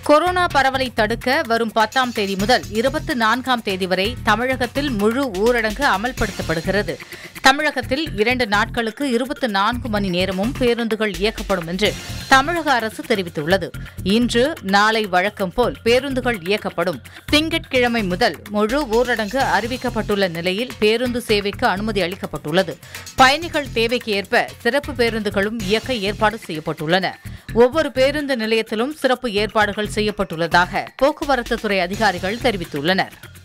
corona பரவலை தடுக்க வரும் பத்தாம் தேதி முதல் இருபத்தி நான்காம் தேதி வரை தமிழகத்தில் முழு ஊரடங்கு அமல்படுத்தப்படுகிறது தமிழகத்தில் இரண்டு நாட்களுக்கு இருபத்தி நான்கு மணி நேரமும் பேருந்துகள் இயக்கப்படும் என்று தமிழக அரசு தெரிவித்துள்ளது இன்று நாளை வழக்கம் போல் பேருந்துகள் இயக்கப்படும் திங்கட்கிழமை முதல் முழு ஊரடங்கு அறிவிக்கப்பட்டுள்ள நிலையில் பேருந்து சேவைக்கு அனுமதி அளிக்கப்பட்டுள்ளது பயணிகள் தேவைக்கு ஏற்ப சிறப்பு பேருந்துகளும் இயக்க ஏற்பாடு செய்யப்பட்டுள்ளன ஒவ்வொரு பேருந்து நிலையத்திலும் சிறப்பு ஏற்பாடுகள் செய்யப்பட்டுள்ளதாக போக்குவரத்து துறை அதிகாரிகள் தெரிவித்துள்ளனர்